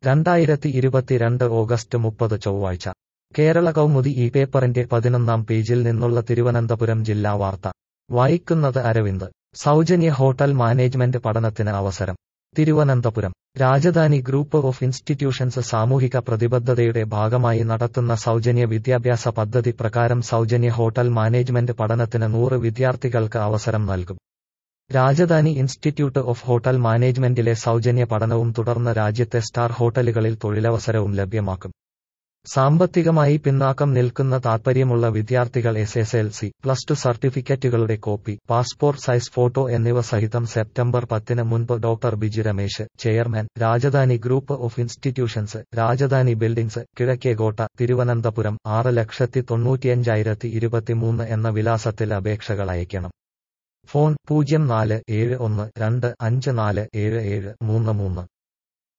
രണ്ടായിരത്തി ഇരുപത്തിരണ്ട് ഓഗസ്റ്റ് മുപ്പത് ചൊവ്വാഴ്ച കേരള കൗമുദി ഈ പേപ്പറിന്റെ പതിനൊന്നാം പേജിൽ നിന്നുള്ള തിരുവനന്തപുരം ജില്ലാ വാർത്ത വായിക്കുന്നത് അരവിന്ദ് സൗജന്യ ഹോട്ടൽ മാനേജ്മെന്റ് പഠനത്തിന് അവസരം Thiruvananthapuram Rajadhani group of institutions സാമൂഹിക പ്രതിബദ്ധതയുടെ ഭാഗമായി നടത്തുന്ന സൗജന്യ വിദ്യാഭ്യാസ പദ്ധതി പ്രകാരം സൗജന്യ ഹോട്ടൽ മാനേജ്മെന്റ് പഠനത്തിന് നൂറ് വിദ്യാർത്ഥികൾക്ക് അവസരം നൽകും രാജധാനി ഇൻസ്റ്റിറ്റ്യൂട്ട് ഓഫ് ഹോട്ടൽ മാനേജ്മെന്റിലെ സൗജന്യ പഠനവും തുടർന്ന് രാജ്യത്തെ സ്റ്റാർ ഹോട്ടലുകളിൽ തൊഴിലവസരവും ലഭ്യമാക്കും സാമ്പത്തികമായി പിന്നാക്കം നിൽക്കുന്ന താൽപ്പര്യമുള്ള വിദ്യാർത്ഥികൾ S S L C plus two സർട്ടിഫിക്കറ്റുകളുടെ കോപ്പി പാസ്പോർട്ട് സൈസ് ഫോട്ടോ എന്നിവ സഹിതം സെപ്റ്റംബർ പത്തിന് മുൻപ് doctor Biju Ramesh chairman Rajadhani group of institutions Rajadhani buildings Kizhakkekotta Thiruvananthapuram ആറ് ലക്ഷത്തി തൊണ്ണൂറ്റിയഞ്ചായിരത്തി ഇരുപത്തിമൂന്ന് എന്ന വിലാസത്തിൽ അപേക്ഷകൾ അയക്കണം ഫോൺ പൂജ്യം നാല് ഏഴ് ഒന്ന് രണ്ട് അഞ്ച് നാല് ഏഴ് ഏഴ് മൂന്ന് മൂന്ന്